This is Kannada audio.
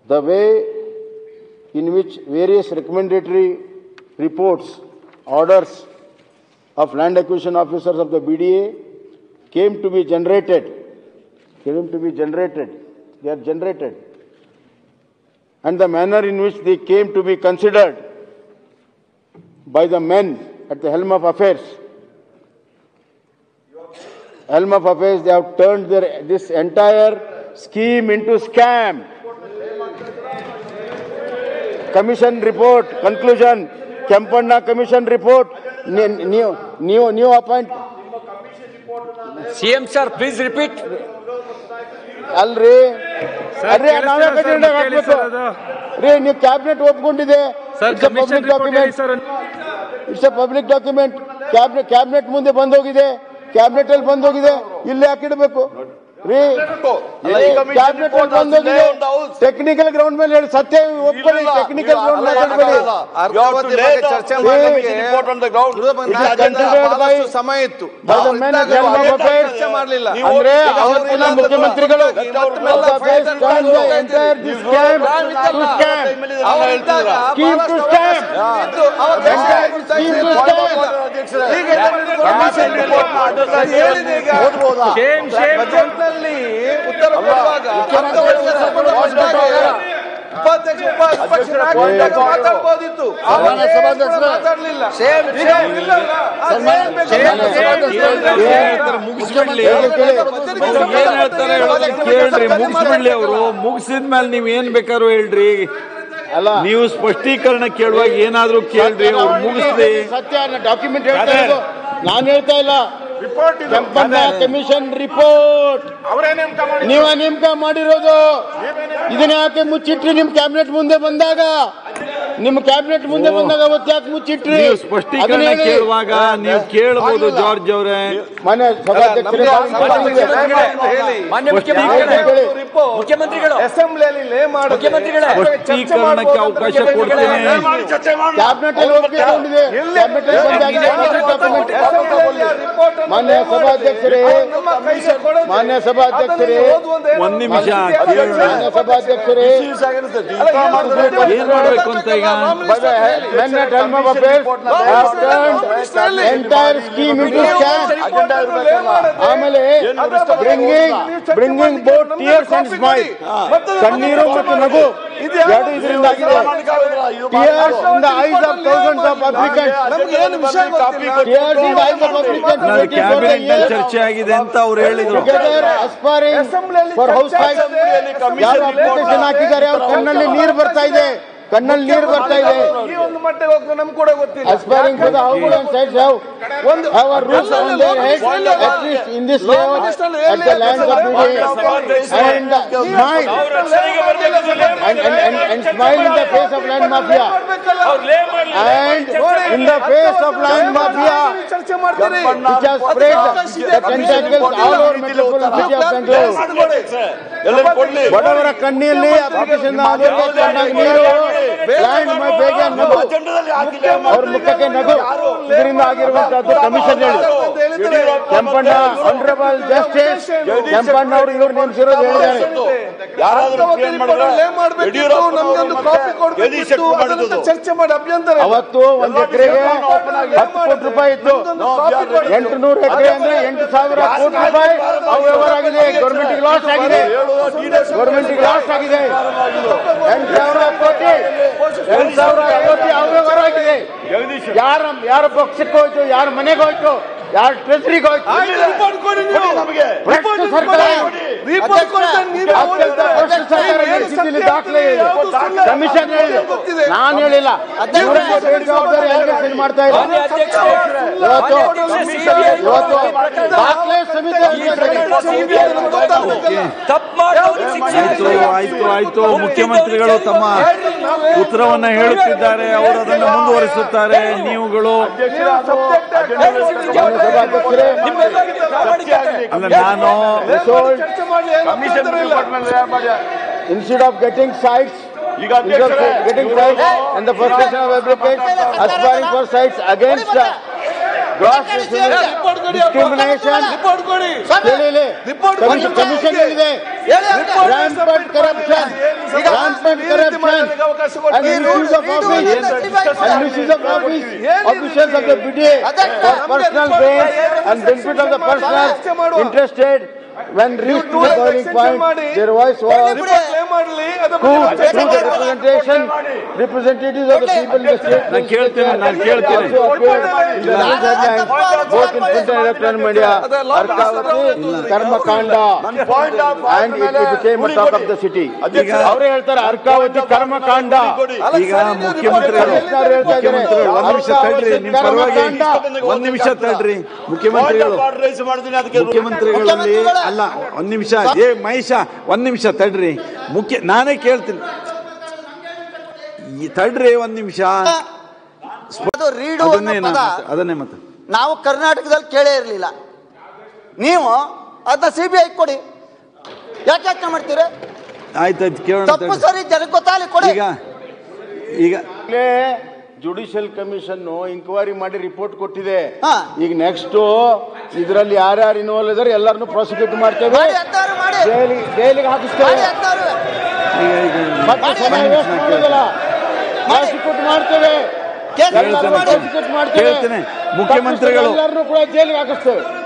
the way in which various recommendatory reports, orders of land acquisition officers of the BDA came to be generated, came to be generated, they are generated, and the manner in which they came to be considered by the men at the helm of affairs. Helm of affairs, they have turned their, this entire scheme into scam. Commission report, conclusion, Kempanna commission report, ne- new, new, new appoint, CM sir please repeat ಅಲ್ರಿ ಅಲ್ರಿ ನಾವೇ ಕಚೇರಿ ಹಾಕ್ಬೇಕು ರೀ ನೀವು ಕ್ಯಾಬಿನೆಟ್ ಒಪ್ಕೊಂಡಿದೆ public document it's a public document cabinet cabinet ಮುಂದೆ ಬಂದೋಗಿದೆ ಕ್ಯಾಬಿನೆಟ್ ಅಲ್ಲಿ ಬಂದೋಗಿದೆ ಇಲ್ಲೇ ಹಾಕಿಡ್ಬೇಕು ರೀ ಕ್ಯಾಬಿನೆಟ್ ಅಲ್ಲಿ ಬಂದೋಗಿದೆ ಟೆಕ್ನಿಕಲ್ ಗ್ರೌಂಡ್ ಮೇಲೆ ಹೇಳಿ ಸತ್ಯ ಒಪ್ಕೊಳ್ಳಿ ಟೆಕ್ನಿಕಲ್ ಗ್ರೌಂಡ್ ಮಾತಾಡಬೇಡಿ ಅರ್ಕಾವತಿ ಬಗ್ಗೆ ಚರ್ಚೆ ಮಾಡಲಿಕ್ಕೆ ಗೃಹ ಮಂತ್ರಿ It is ಅಜೆಂಡಾ considered ಬಹಳಷ್ಟು by- ಸಮಯ ಇತ್ತು by the men at the helm of affairs. ಚರ್ಚೆ ಮಾಡಲಿಲ್ಲ ಅಂದ್ರೆ ಅವತ್ತಿನ ಮುಖ್ಯಮಂತ್ರಿಗಳು entire this scam to scam. Scheme to scam. Scheme to scam. Shame shame ಬಜೆಟ್ನಲ್ಲಿ ಉತ್ತರ ಕೊಡುವಾಗ ಅರ್ಥವ್ಯವಸ್ಥೆ ಸಂಬಂಧಪಟ್ಟಾಗ ಉಪಾಧ್ಯಕ್ಷ ಉಪಾಧ್ಯಕ್ಷ ಮಾತಾಡ್ಬೋದಿತ್ತು ಸನ್ಮಾನ್ಯ ಸಭಾಧ್ಯಕ್ಷರೇ. ಮಾತಾಡ್ಲಿಲ್ಲ ಮುಗಿಸ್ಬಿಡ್ಲಿ ಹೇಳಿ, ಕೇಳಿ. ಅವ್ರು ಏನ್ ಹೇಳ್ತಾರೆ ಹೇಳೋದನ್ನ ಕೇಳ್ರಿ ಮುಗಿಸ್ಬಿಡ್ಲಿ ಅವರು ಮುಗಿಸಿದ್ಮೇಲೆ ನೀವ್ ಏನ್ ಬೇಕಾದ್ರು ಹೇಳ್ರಿ ಅಲ್ಲ ನೀವು ಸ್ಪಷ್ಟೀಕರಣ ಕೇಳುವಾಗ ಏನಾದ್ರೂ ಕೇಳ್ರಿ ಅವ್ರು ಮುಗಿಸ್ಲಿ ಸತ್ಯ ಡಾಕ್ಯುಮೆಂಟ್ ಹೇಳ್ತಾ ಇರೋದು ನಾನು ಹೇಳ್ತಾ ಇಲ್ಲ ಕೆಂಪಣ್ಣ ಕಮಿಷನ್ ರಿಪೋರ್ಟ್ ನೀವ ನೇಮಕ ಮಾಡಿರೋದು ಇದನ್ನ ಯಾಕೆ ಮುಚ್ಚಿಟ್ರಿ ನಿಮ್ ಕ್ಯಾಬಿನೆಟ್ ಮುಂದೆ ಬಂದಾಗ ನಿಮ್ ಕ್ಯಾಬಿನೆಟ್ ಮುಂದೆ ಬಂದಾಗ ಅವತ್ತು ಯಾಕೆ ಮುಚ್ಚಿಟ್ರಿ ನೀವು ಅದನ್ನ ಸ್ಪಷ್ಟೀಕರಣ ಹೇಳಿ. ಕೇಳುವಾಗ ನೀವು ಕೇಳಬಹುದು ಜಾರ್ಜ್ ಅವರೇ ಮನೆ ಸಭಾಧ್ಯಕ್ಷರೇ ಹೇಳಿ ಮಾನ್ಯ ಹೇಳಿ, ಮುಖ್ಯಮಂತ್ರಿಗಳೇ ಹೇಳಿ. ರಿಪೋರ್ಟ್ ಮುಖ್ಯಮಂತ್ರಿಗಳು ಅಸೆಂಬ್ಲಿಯಲ್ಲಿ ಲೇ ಮಾಡಿ ಮುಖ್ಯಮಂತ್ರಿಗಳೇ ಸ್ಪಷ್ಟೀಕರಣಕ್ಕೆ ಅವಕಾಶ ಕೊಡ್ತೀನಿ ಕ್ಯಾಬಿನೆಟ್ ಅಲ್ಲಿ ಒಪ್ಪಿಕೊಂಡಿದೆ ಕ್ಯಾಬಿನೆಟ್ ಅಲ್ಲಿ ಬಂದಾಗಿದೆ document. ಮಾನ್ಯ ಸಭಾಧ್ಯಕ್ಷರೇ ಮಾನ್ಯ ಸಭಾಧ್ಯಕ್ಷರೇ ಒಂದ್ ನಿಮಿಷ ಮಾನ್ಯ ಸಭಾಧ್ಯಕ್ಷರೇ ಏನ್ ಮಾಡ್ಬೇಕು ಅಂತ ಈಗ By the men at helm of affairs have turned entire scheme into scam. ಆಮೇಲೆ bringing bringing both tears and smile ಕಣ್ಣೀರು ಮತ್ತು ನಗು ಎರಡು ಇದರಿಂದ ಆಗಿದೆ tears in the eyes of thousands of applicants ನಮ್ಗೆ ಏನು ವಿಷಯ ಗೊತ್ತಿಲ್ಲ tears in the eyes of applicants ನಾನು ಕ್ಯಾಬಿನೆಟ್ ನಲ್ಲಿ ಚರ್ಚೆ ಆಗಿದೆ ಅಂತ ಅವ್ರು ಹೇಳಿದ್ರು together aspiring for housewife ಯಾರು ಅಪ್ಲಿಕೇಶನ್ ಹಾಕಿದ್ದಾರೆ ಅವ್ರ ಕಣ್ಣಲ್ಲಿ ನೀರು ಬರ್ತಾ ಇದೆ ಕಣ್ಣಲ್ಲಿ ನೀರು ಬರ್ತಾ ಇದೆ ಈ ಒಂದು ಮಟ್ಟಿಗೆ ಹೋಗ್ತದೆ ನಮ್ಗೆ ಕೂಡ ಗೊತ್ತಿಲ್ಲ aspiring for the house and sides have, have a roof on their head, at least in this layout, at the lands of India, and smile, and, and, and, and smile in the face of land mafia, and in the face of land mafia, ಚರ್ಚೆ ಮಾಡ್ತೀರಿ which has spread the tentacles all over metropolitan city of Bangalore. ಬಡವರ ಕಣ್ಣಿಯಲ್ಲಿ ಅಪ್ಲಿಕೇಶನ್ ನೀರು ಲ್ಯಾಂಡ್ ಬಗ್ಗೆ ನಗು ಅವ್ರ ಮುಖಕ್ಕೆ ನಗು ಇದರಿಂದ ಆಗಿರುವಂತಹದ್ದು ಕಮಿಷನ್ ಹೇಳಿ ಕೆಂಪಣ್ಣ ಆನರಬಲ್ ಜಸ್ಟಿಸ್ ಕೆಂಪಣ್ಣ ಅವರು ಇವ್ರು ನೇಮಿಸಿರೋದು ಹೇಳಿದ್ದಾರೆ ಲೇ ಮಾಡ್ಬೇಕಿತ್ತು ನಮ್ಗೊಂದು ಕಾಪಿ ಕೊಡ್ಬೇಕಿತ್ತು ಅದನ್ನ ಚರ್ಚೆ ಮಾಡಿ ಅಭ್ಯಂತರ ಇಲ್ಲ. ಅವತ್ತು ಒಂದು ಎಕರೆಗೆ ಹತ್ತು ಕೋಟಿ ರೂಪಾಯಿ ಇತ್ತು ಎಂಟು ನೂರು ಎಕರೆ ಅಂದ್ರೆ ಎಂಟು ಸಾವಿರ ಕೋಟಿ ರೂಪಾಯಿ ಅವ್ಯವಹಾರ ಆಗಿದೆ ಗೌರ್ಮೆಂಟ್ ಲಾಸ್ ಆಗಿದೆ ಗೌರ್ಮೆಂಟ್ ಲಾಸ್ ಆಗಿದೆ ಎಂಟು ಸಾವಿರ ಕೋಟಿ ಎಂಟು ಸಾವಿರ ಕೋಟಿ ಅವ್ಯವಹಾರ ಆಗಿದೆ ಯಾರ ಯಾರ ಪಕ್ಷಕ್ಕೆ ಹೋಯ್ತು ಯಾರ ಮನೆಗೆ ಹೋಯ್ತು ಯಾರ ಟ್ರೆಜರಿಗೆ ಹೋಯ್ತು ಭ್ರಷ್ಟ ಸರ್ಕಾರ ರಿಪೋರ್ಟ್ ಕೊಡ್ತೇನೆ, ನೀವೇ ಓದಿ. ಅತ್ಯಂತ ಭ್ರಷ್ಟ ಸರ್ಕಾರ ನಡೆಸಿದಲ್ಲಿ ದಾಖಲೆ ಇದೆ ಯಾವುದು ಸುಳ್ಳು? ಕಮಿಷನ್ ಹೇಳಿದೆ ಗೊತ್ತಿದೆ. ನಾನು ಹೇಳಿಲ್ಲ ಇವರಿಗೆ ಬೇಜವಾಬ್ದಾರಿ ಅಲಿಗೇಷನ್ ಮಾಡ್ತಾ ಮಾನ್ಯ ಇದ್ದಾರೆ ಅಧ್ಯಕ್ಷರೇ ಇವತ್ತು CBI ಇವತ್ತು ದಾಖಲೆ ಸಮಿತಿ ತಪ್ಪು ಮಾಡಿದವ್ರಿಗೆ ಶಿಕ್ಷೆ ಆಯ್ತು ಆಯ್ತು ಆಯ್ತು ಮುಖ್ಯಮಂತ್ರಿಗಳು ತಮ್ಮ ಉತ್ತರವನ್ನ ಹೇಳುತ್ತಿದ್ದಾರೆ ಅವರು ಅದನ್ನು ಮುಂದುವರಿಸುತ್ತಾರೆ ನೀವುಗಳು ಸಭಾಧ್ಯಕ್ಷರೇ ನಿಮ್ಮೆಲ್ಲರಿಗಿಂತ ಪ್ರಾಮಾಣಿಕತೆ. ಅಲ್ಲ ನಾನು sold ಚರ್ಚೆ ಮಾಡಿ ಅಭ್ಯಂತರ ಇಲ್ಲ. instead of getting sites instead of getting sites and the frustration of applicants aspiring for sites against the Cross discrimination report ಕೊಡಿ ಹೇಳಿ ಇಲ್ಲಿ. ರಿಪೋರ್ಟ್ ಕೊಡಿ. ಕಮಿಷನ್ ಕಮಿಷನ್ ಹೇಳಿದೆ ಹೇಳಿ ಅವ್ರಿಗೆ. rampant corruption ಈಗ rampant ಈ ರೀತಿ ಮಾಡೋದಕ್ಕೆ corruption ಅವಕಾಶ ಕೊಡಿ. and ಈ misuse of redo office and justify and misuse of office ಏನ್ officials of the BDA ಅದಕ್ಕೆ for ನಮ್ಗೆ personal report gain ಮಾಡಿ. and benefit of the ಚರ್ಚೆ ಮಾಡುವ. persons interested when reached to two the years boiling extension point ಮಾಡಿ. their voice was report claim ಮಾಡಲಿ ಅದ್ರ ಬಗ್ಗೆ through ನಾವು ಚರ್ಚೆ through the ಮಾಡೋಣ. representation representatives of the people in the state ನಾನು ಕೇಳ್ತೇನೆ, ನಾನು ಕೇಳ್ತೇನೆ. also appeared in the news headlines, both in print and electronic media Arkavathi ಕರ್ಮಕಾಂಡ and it became a talk of the city ಈಗ ಅವರೇ ಹೇಳ್ತಾರೆ ಅರ್ಕಾವತಿ ಕರ್ಮಕಾಂಡ ಈಗ ಮುಖ್ಯಮಂತ್ರಿಗಳು ಕಮಿಷನರ್ ಹೇಳ್ತಾ ಇದ್ದಾರೆ, ಮುಖ್ಯಮಂತ್ರಿಗಳು ಒಂದ್ ನಿಮಿಷ ತಡ್ರಿ ನಿಮ್ ಪರವಾಗಿ ಒಂದ್ ನಿಮಿಷ ತಡ್ರಿ ಮುಖ್ಯಮಂತ್ರಿಗಳು ಮುಖ್ಯಮಂತ್ರಿಗಳಲ್ಲಿ ಅಲ್ಲ ಒಂದ್ ನಿಮಿಷ ಏ ಮಹೇಶ ಒಂದ್ ನಿಮಿಷ ತಡ್ರಿ ಮುಖ್ಯ ನಾನೇ ಕೇಳ್ತೀನಿ ಈ ತಡ್ರಿ ಒಂದ್ ನಿಮಿಷ ಅದು ರೀಡು ಅದನ್ನೇ ಅನ್ನೋ ಪದ ನಾನು- ಅದನ್ನೇ ಮತ್ತೆ ನಾವು ಕರ್ನಾಟಕದಲ್ಲಿ ಕೇಳೇ ಇರಲಿಲ್ಲ ನೀವು ಅದನ್ನ ಸಿ ಬಿ ಐ ಕೊಡಿ ಯಾಕೆ ಯೋಚನೆ ಮಾಡ್ತೀರಿ ಆಯ್ತಾಯ್ತು ಕೇಳೋಣ ತಪ್ಪು ತಡ್ರಿ. ಸರಿ ಜನಕ್ಕೆ ಗೊತ್ತಾಗಲಿ ಕೊಡಿ ಈಗ ಈಗ ಜುಡಿಷಿಯಲ್ ಕಮಿಷನ್ ಇಂಕ್ವೈರಿ ಮಾಡಿ ರಿಪೋರ್ಟ್ ಕೊಟ್ಟಿದೆ ಹಾ. ಈಗ ನೆಕ್ಸ್ಟ್ ಇದರಲ್ಲಿ ಯಾರ್ಯಾರು ಇನ್ವಾಲ್ವ್ ಇದಾರೆ ಎಲ್ಲರನ್ನು ಪ್ರಾಸಿಕ್ಯೂಟ್ ಮಾಡ್ತೇವೆ ಮಾಡಿ ಅಂತಾರು ಮಾಡಿ ಜೈಲಿಗೆ ಜೈಲಿಗೆ ಹಾಕಿಸ್ತೇವೆ ಮಾಡಿ ಅಂತಾರು ಈಗ ಈಗ ಮತ್ತೆ ಸಮಯ ವೇಸ್ಟ್ ಮಾಡೋದಿಲ್ಲ ಪ್ರಾಸಿಕ್ಯೂಟ್ ಮಾಡ್ತೇವೆ ಕೇಸ್ ಎಲ್ಲರನ್ನೂ ಮಾಡಿ. prosecute ಮಾಡ್ತೇವೆ ಕೇಳ್ತೇನೆ. ಮುಖ್ಯಮಂತ್ರಿಗಳು- ಎಲ್ಲರನ್ನೂ ಕೂಡ ಜೈಲಿಗೆ ಹಾಕಿಸ್ತೇವೆ